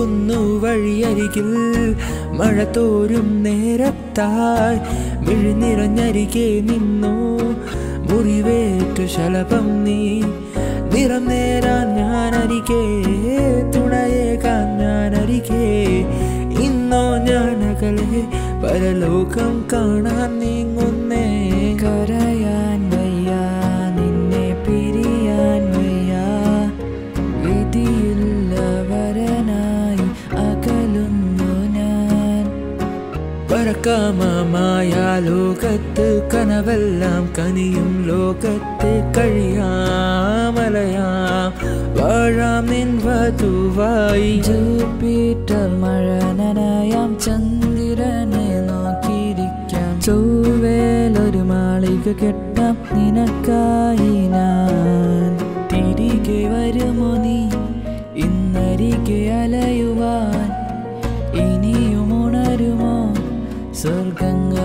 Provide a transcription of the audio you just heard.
പോകുന്നു വഴിയരികിൽ മഴ തോരും നേരത്തായി മിഴിനിറഞ്ഞരികെ നിന്നു മുറിവേറ്റ ശലഭം നീ നിറം നേരാൻ ഞാനരികെ തുണയേകാൻ ഞാനരികെ ഇന്നോ ഞാനകലെ പരലോകം കാണാൻ നീങ്ങുന്നേ കരയാൻ വയ്യ നിന്നെ പിരിയാൻ വയ്യ വിധിയുള്ളവരനായി അകലുന്നു ഞാൻ പരക്കാമമായ ലോകത്ത് കനവെല്ലാം കനിയും ലോകത്ത് കഴിയാമലയാം വാഴാം നിൻ വധുവായി ജൂപ്പിറ്റർ മഴ നനയാം ചന്ദ്രനെ നോക്കിയിരിക്കാം ചൊവ്വേലൊരു മാളിക കെട്ടാം നിനക്കായി ഞാൻ തിരികെ വരുമോ നീ ഇന്നരികെ അലയുവാൻ ഇനിയും ഉണരുമോ സ്വർഗങ്ങൾ